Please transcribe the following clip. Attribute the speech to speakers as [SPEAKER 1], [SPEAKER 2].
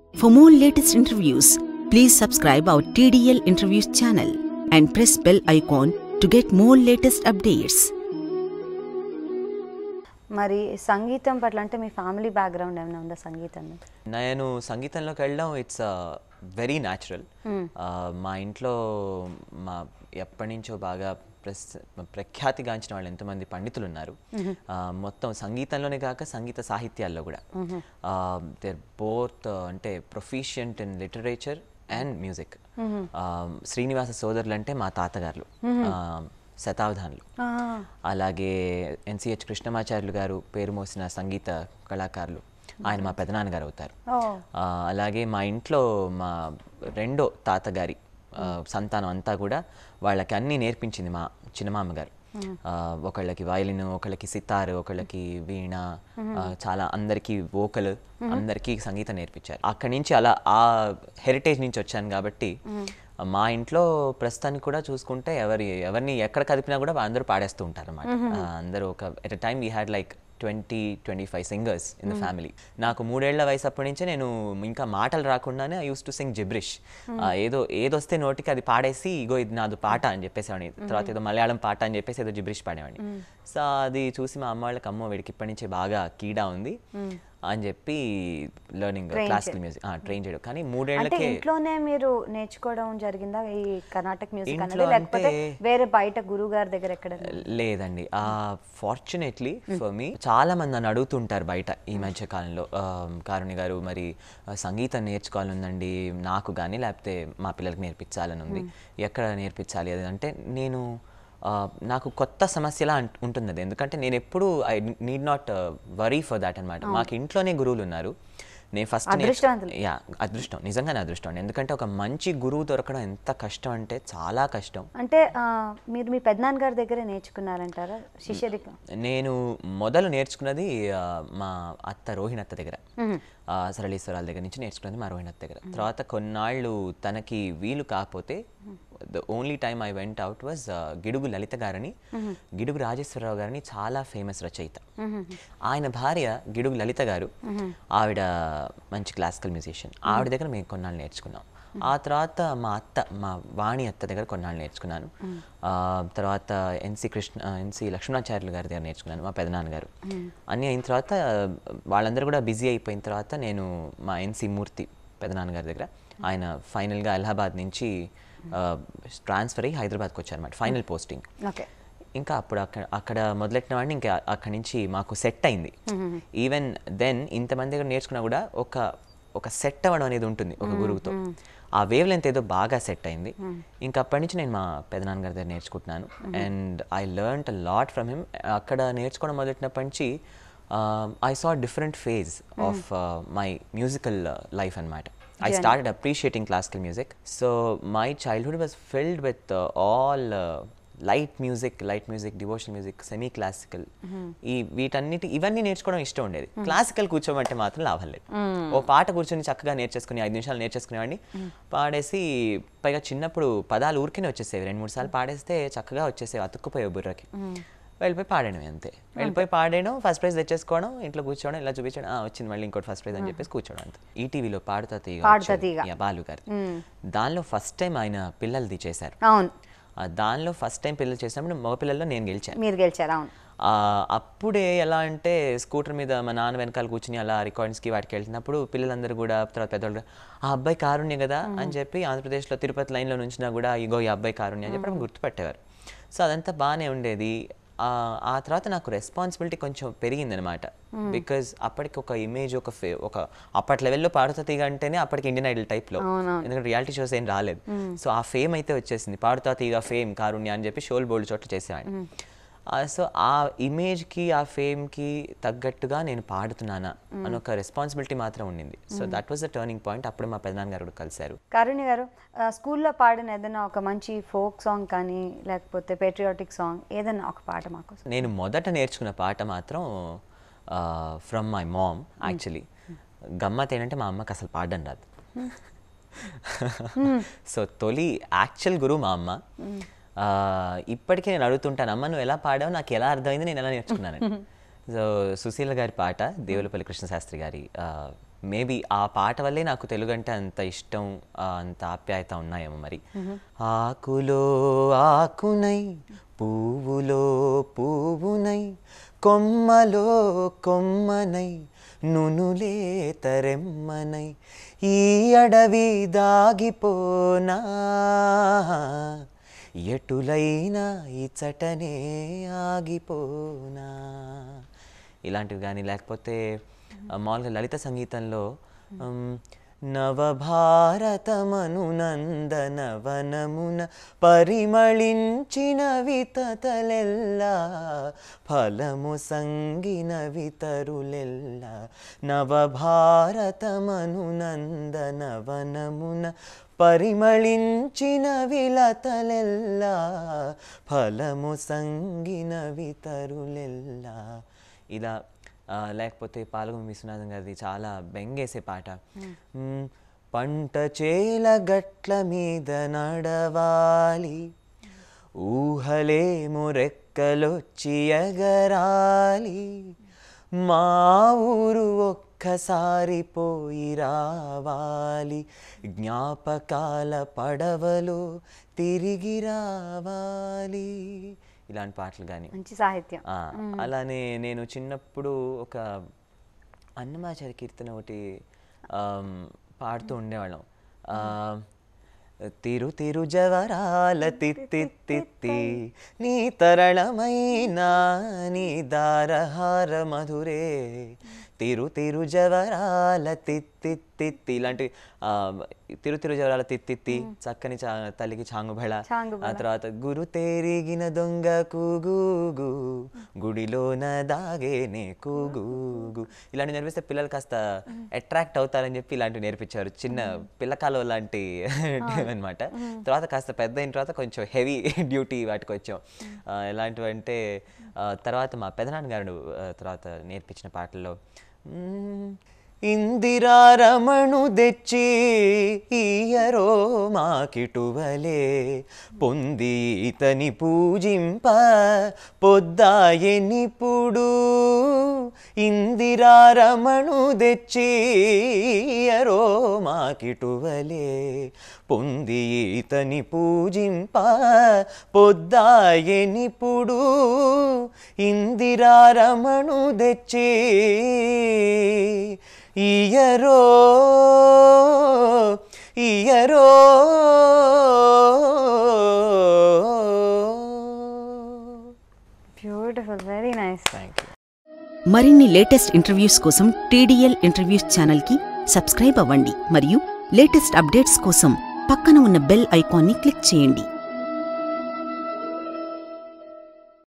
[SPEAKER 1] For more latest interviews, please subscribe our TDL Interviews channel and press bell icon to get more latest updates.
[SPEAKER 2] మరి సంగీతం పట్ల అంటే మీ family background ఏమైనా ఉందా సంగీతం మీద?
[SPEAKER 3] నేను సంగీతంలోకి వెళ్ళడం ఇట్స్ వెరీ న్యాచురల్ మా ఇంట్లో మా ఎప్పటి నుంచో బాగా ప్రస్ ప్రఖ్యాతిగాంచిన వాళ్ళు ఎంతోమంది పండితులు ఉన్నారు ఆ, మొత్తం సంగీతంలోనే కాక సంగీత సాహిత్యాల్లో కూడా దేర్ బోత్ అంటే proficient in literature and music Srinivasa సోదరులు అంటే మా తాతగారులు ఆ, శతావధానులు
[SPEAKER 2] ఆ,
[SPEAKER 3] అలాగే ఎన్సిహెచ్ కృష్ణమాచార్యులు గారు పేరు మోసిన సంగీత కళాకారులు ఆయన మా పెదనాన్నగారు అవుతారు
[SPEAKER 2] ఓ
[SPEAKER 3] ఆ, అలాగే మా ఇంట్లో మా రెండో తాతగారి ఆ, సంతానం అంతా కూడా వాళ్ళకి అన్నీ నేర్పించింది మా చిన్నమామగారు ఆ, ఒకళ్ళకి వయలిన్ ఒకళ్ళకి సితార్ ఒకళ్ళకి వీణ ఆ, చాలా అందరికీ వోకల్ అందరికీ సంగీతం నేర్పించారు అక్కడి నుంచి అలా ఆ హెరిటేజ్ నుంచి వచ్చాను కాబట్టి మా ఇంట్లో ప్రస్తుతానికి కూడా చూసుకుంటే ఎవరి ఎవరిని ఎక్కడ కదిపినా కూడా అందరూ పాడేస్తూ ఉంటారు అనమాట అందరూ ఒక at a time we had like twenty twenty five singers in the family నాకు మూడేళ్ల వయసు అప్పటి నుంచే నేను ఇంకా మాటలు రాకుండానే I use to sing gibberish ఏదో ఏదొస్తే నోటికి అది పాడేసి ఇగో ఇది నాది పాట అని చెప్పేసేవాడిని తర్వాత ఏదో మలయాళం పాట అని చెప్పేసి ఏదో జిబ్రిష్ పాడేవాడిని సో అది చూసి మా అమ్మ వాళ్ళకి అమ్మ వీడికి ఇప్పటి నుంచే బాగా కీడా ఉంది అని చెప్పి లెర్నింగ్ క్లాసికల్ మ్యూజిక్ ట్రైన్ చేయడం కానీ
[SPEAKER 2] అంటే
[SPEAKER 3] మూడేళ్లకే
[SPEAKER 2] ఇంట్లోనే మీరు నేర్చుకోవడం జరిగిందా ఈ కర్ణాటక మ్యూజిక్ అనేది
[SPEAKER 3] ఇంట్లో
[SPEAKER 2] లేకపోతే
[SPEAKER 3] అంటే-
[SPEAKER 2] వేరే బయట గురువు గారి దగ్గర ఎక్కడ
[SPEAKER 3] లేదండి ఆ ఫార్చునేట్లీ ఫర్ మీ చాలా మంది నన్ను అడుగుతుంటారు బయట ఈ మధ్య కాలంలో ఆ, కారుణి గారు మరి ఆ, సంగీతం నేర్చుకోవాలని ఉందండి నాకు కానీ లేకపోతే మా పిల్లలకి నేర్పించాలని ఉంది ఎక్కడ నేర్పించాలి అది అంటే నేను ఆ, నాకు కొత్త సమస్యలా అంట్- ఉంటుంది అది ఎందుకంటే నేను ఎప్పుడు I need not worry for that అనమాట మాకు ఇంట్లోనే గురువులు ఉన్నారు నేను ఫస్ట్
[SPEAKER 2] అదృష్టవంతులు.
[SPEAKER 3] యా అదృష్టం నిజంగానే అదృష్టం అండి ఎందుకంటే ఒక మంచి గురువు దొరకడం ఎంత కష్టం అంటే చాలా కష్టం
[SPEAKER 2] అంటే ఆ, మీరు మీ పెద్దనాన్న గారి దగ్గరే నేర్చుకున్నారంటారా శిష్యరికం
[SPEAKER 3] నేను మొదలు నేర్చుకున్నది ఆ, మా అత్త రోహిణి అత్త దగ్గర ఆ, సరళీశ్వరాల దగ్గర నుంచి నేర్చుకున్నది మా రోహిణి అత్త దగ్గర తర్వాత కొన్నాళ్ళు తనకి వీలు కాకపోతే the only time I went out was Gidugu Lalitha గారని గిడుగు రాజేశ్వరరావు గారిని చాలా ఫేమస్ రచయిత ఆయన భార్య గిడుగు లలిత గారు ఆవిడ మంచి క్లాసికల్ మ్యూజిషియన్ ఆవిడ దగ్గర మేము కొన్నాళ్ళు నేర్చుకున్నాం ఆ తర్వాత మా అత్త మా వాణి అత్త దగ్గర కొన్నాళ్ళు నేర్చుకున్నాను ఆ, తర్వాత ఎన్సి కృష్ణ ఎన్సి లక్ష్మణాచార్యులు గారి దగ్గర నేర్చుకున్నాను మా పెదనాన్నగారు అన్నీ అయిన తర్వాత వాళ్ళందరూ కూడా బిజీ అయిపోయిన తర్వాత నేను మా ఎన్సి మూర్తి పెదనాన్నగారి దగ్గర ఆయన ఫైనల్గా అలహాబాద్ నుంచి ట్రాన్స్ఫర్ అయ్యి హైదరాబాద్కి వచ్చారన్నమాట ఫైనల్ పోస్టింగ్
[SPEAKER 2] ఓకే
[SPEAKER 3] ఇంకా అప్పుడు అక్కడ అక్కడ మొదలెట్టిన వాడిని ఇంకా అక్కడి నుంచి మాకు సెట్ అయింది ఈవెన్ దెన్ ఇంతమంది దగ్గర నేర్చుకున్నా కూడా ఒక ఒక సెట్ అవ్వడం అనేది ఉంటుంది ఒక గురువుతో ఆ వేవ్ లెంత్ ఏదో బాగా సెట్ అయింది ఇంకా అప్పటి నుంచి నేను మా పెదనాన్నగారి దగ్గర నేర్చుకుంటున్నాను and I learn a lot from him అక్కడ నేర్చుకోవడం మొదలెట్టినప్పటి నుంచి I saw different phase of my musical life అనమాట I started appreciating classical music. So my childhood was filled with uh, all uh, light music light music devotional music semi classical ఈ వీటన్నిటి ఇవన్నీ నేర్చుకోవడం ఇష్టం ఉండేది క్లాసికల్ కూర్చోమంటే మాత్రం లాభం లేదు ఓ పాట కూర్చొని చక్కగా నేర్చేసుకుని ఐదు నిమిషాలు నేర్చేసుకునేవాడిని పాడేసి పైగా చిన్నప్పుడు పదాలు ఊరికేనే వచ్చేసేవి రెండు మూడు సార్లు పాడేస్తే చక్కగా వచ్చేసేవి అతుక్కుపోయేవి బుర్రకి వెళ్ళిపోయి పాడేయడం అంతే వెళ్ళిపోయి పాడేయడం ఫస్ట్ ప్రైజ్ తెచ్చేసుకోవడం ఇంట్లో కూర్చోవడం ఇలా చూపించడం "ఆ, వచ్చింది మళ్ళీ ఇంకోటి ఫస్ట్ ప్రైజ్ అని చెప్పేసి కూర్చోవడం అంతే ఈటీవీలో పాడుతా తీగ
[SPEAKER 2] పాడుతా
[SPEAKER 3] వచ్చేది.
[SPEAKER 2] తీగ.
[SPEAKER 3] యా, బాలు గారు దానిలో ఫస్ట్ టైం ఆయన పిల్లలది చేశారు
[SPEAKER 2] అవును
[SPEAKER 3] ఆ, దానిలో ఫస్ట్ టైం పిల్లలు చేసినప్పుడు మగ పిల్లల్లో నేను గెలిచాను
[SPEAKER 2] మీరు గెలిచారు అవును
[SPEAKER 3] ఆ, అప్పుడే ఎలా అంటే స్కూటర్ మీద మా నాన్న వెనకాల కూర్చుని అలా రికార్డింగ్స్కి వాటికి వెళ్తున్నప్పుడు పిల్లలందరూ కూడా తర్వాత పెద్దవాళ్ళు కూడా, ఆ అబ్బాయి కారుణ్య కదా అని చెప్పి ఆంధ్రప్రదేశ్లో తిరుపతి లైన్లో నుంచినా కూడా ఇగో ఈ అబ్బాయి కారుణ్య అని చెప్పి గుర్తుపెట్టేవారు సో అదంతా బాగానే ఉండేది ఆ ఆ తర్వాత నాకు రెస్పాన్సిబిలిటీ కొంచెం పెరిగిందనమాట బికాజ్ అప్పటికి ఒక ఇమేజ్ ఒక ఫే ఒక అప్పటి లెవెల్లో పాడుతా తీగ అంటేనే అప్పటికి ఇండియన్ ఐడల్ టైప్లో ఎందుకంటే రియాలిటీ షోస్ ఏం రాలేదు సో ఆ ఫేమ్ అయితే వచ్చేసింది పాడుతా తీగ ఫేమ్ కారుణ్య అని చెప్పి షోలు బోల్డ్ చోట్ల చేసేవాడిని సో ఆ ఇమేజ్కి ఆ ఫేమ్కి తగ్గట్టుగా నేను పాడుతున్నానా అని ఒక రెస్పాన్సిబిలిటీ మాత్రం ఉండింది so that was the turning point అప్పుడు మా పెదనాన్న గారు కూడా కలిశారు
[SPEAKER 2] కారుణ్య గారు ఆ, స్కూల్లో పాడిన ఏదైనా ఒక మంచి ఫోక్ సాంగ్ కానీ లేకపోతే పేట్రియాటిక్ సాంగ్ ఏదైనా ఒక పాట మాకు
[SPEAKER 3] నేను మొదట నేర్చుకున్న పాట మాత్రం ఫ్రమ్ మై మామ్ యాక్చువల్లీ గమ్మత్ ఏంటంటే మా అమ్మకి అసలు పాడడం రాదు సో తొలి యాక్చువల్ గురువు మా అమ్మ ఆ, ఇప్పటికీ నేను అడుగుతుంటాను అమ్మ నువ్వు ఎలా పాడావు నాకు ఎలా అర్థమైంది నేను ఎలా నేర్చుకున్నాను సో సుశీల గారి పాట దేవులపల్లి కృష్ణశాస్త్రి గారి ఆ, మేబీ ఆ పాట వల్లే నాకు తెలుగు అంటే అంత ఇష్టం ఆ, అంత ఆప్యాయత ఉన్నాయేమో మరి ఆకులో ఆకునై పువ్వులో పువ్వునై కొమ్మలో కొమ్మనై నునులే తరెమ్మనై ఈ అడవి దాగిపోనా ఎటులైనా ఇచ్చటనే ఆగిపోనా ఇలాంటివి కానీ లేకపోతే ఆ, మామూలుగా లలిత సంగీతంలో ఉమ్, నవభారతమను నందనవనమున పరిమళించిన వితతలెల్లా ఫలము సంగిన వితరులెల్లా నవభారతమను నందనవనమున పరిమళించిన విలతలెల్లా ఫలము సంగిన వితరులెల్లా ఇలా ఆ, లేకపోతే పాల్గొని విశ్వనాథం గారిది చాలా బెంగేసే పాట మ్, పంట చేల గట్ల మీద నడవాలి ఊహలేము రెక్కలొచ్చి ఎగరాలి మా ఊరు ఒక్కసారి పోయి రావాలి జ్ఞాపకాల పడవలో తిరిగి రావాలి ఇలాంటి పాటలు కానీ
[SPEAKER 2] మంచి సాహిత్యం
[SPEAKER 3] ఆ, అలానే నేను చిన్నప్పుడు ఒక అన్నమాచారి కీర్తన ఒకటి ఆమ్, పాడుతూ ఉండేవాళ్ళం ఆ, తిరు తిరు జవరాల తిత్తి తిత్తి నీ తరళమైన నీ దారహార మధురే తిరు తిరు జవరాల తిత్తి తిత్తి ఇలాంటి ఆ, తిరు తిరు జవరాల తిత్తిత్తి చక్కని చా తల్లికి చాంగుబళ ఆ తర్వాత గురు తేరిగిన దొంగ కూగూగు గుడిలోన దాగేనే కూగూగు ఇలాంటివి నేర్పిస్తే పిల్లలు కాస్త అట్రాక్ట్ అవుతారని చెప్పి ఇలాంటివి నేర్పించారు చిన్న పిల్లకాలు లాంటి అనమాట తర్వాత కాస్త పెద్ద అయిన తర్వాత కొంచెం హెవీ డ్యూటీ వాటికి వచ్చాం ఆ, ఎలాంటివి అంటే ఆ, తర్వాత మా పెదనాన్నగారు ఆ, తర్వాత నేర్పించిన పాటల్లో మ్మ్. ఇందిరా రమణు తెచ్చి ఈయరో మాకిటువలే పొంది ఇతని పూజింప పొద్దాయనిప్పుడు ఇందిరా రమణు తెచ్చి ఈయరో మాకిటువలే పొంది ఇతని పూజింప పొద్దాయనిప్పుడు ఇందిరా రమణు తెచ్చి ఇయరో ఇయరో
[SPEAKER 2] beautiful very nice
[SPEAKER 3] thank you
[SPEAKER 1] మరిన్ని లేటెస్ట్ ఇంటర్వ్యూస్ కోసం టీడీఎల్ ఇంటర్వ్యూస్ ఛానల్కి సబ్స్క్రైబ్ అవ్వండి మరియు లేటెస్ట్ అప్డేట్స్ కోసం పక్కన ఉన్న బెల్ ఐకాన్ని క్లిక్ చేయండి